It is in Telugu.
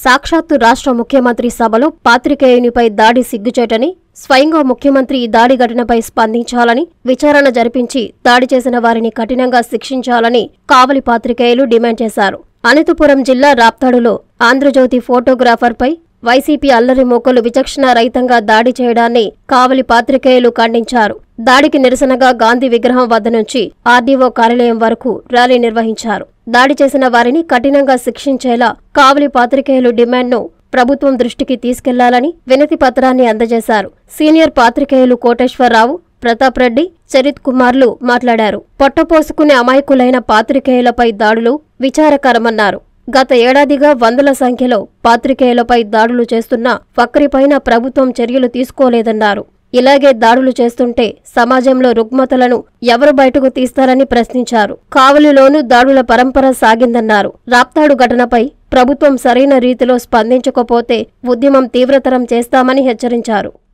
సాక్షాత్తు రాష్ట్ర ముఖ్యమంత్రి సభలో పాత్రికేయునిపై దాడి సిగ్గుచేటని స్వయంగా ముఖ్యమంత్రి ఈ దాడి ఘటనపై స్పందించాలని విచారణ జరిపించి దాడి చేసిన వారిని కఠినంగా శిక్షించాలని కావలి పాత్రికేయులు డిమాండ్ చేశారు అనంతపురం జిల్లా రాప్తాడులో ఆంధ్రజ్యోతి ఫోటోగ్రాఫర్పై వైసీపీ అల్లరి మూకలు విచక్షణ రహితంగా దాడి చేయడాన్ని కావలి పాత్రికేయులు ఖండించారు దాడికి నిరసనగా గాంధీ విగ్రహం వద్ద నుంచి ఆర్డీఓ కార్యాలయం వరకు ర్యాలీ నిర్వహించారు దాడి చేసిన వారిని కఠినంగా శిక్షించేలా కావలి పాత్రికేయులు డిమాండ్ను ప్రభుత్వం దృష్టికి తీసుకెళ్లాలని వినతి పత్రాన్ని అందజేశారు సీనియర్ పాత్రికేయులు కోటేశ్వరరావు ప్రతాప్ రెడ్డి చరిత్ కుమార్లు మాట్లాడారు పొట్టపోసుకునే అమాయకులైన పాత్రికేయులపై దాడులు విచారకరమన్నారు గత ఏడాదిగా వందల సంఖ్యలో పాత్రికేయులపై దాడులు చేస్తున్న ఒక్కరిపైన ప్రభుత్వం చర్యలు తీసుకోలేదన్నారు ఇలాగే దాడులు చేస్తుంటే సమాజంలో రుగ్మతలను ఎవరు బయటకు తీస్తారని ప్రశ్నించారు కావలిలోనూ దాడుల పరంపర సాగిందన్నారు రాప్తాడు ఘటనపై ప్రభుత్వం సరైన రీతిలో స్పందించకపోతే ఉద్యమం తీవ్రతరం చేస్తామని హెచ్చరించారు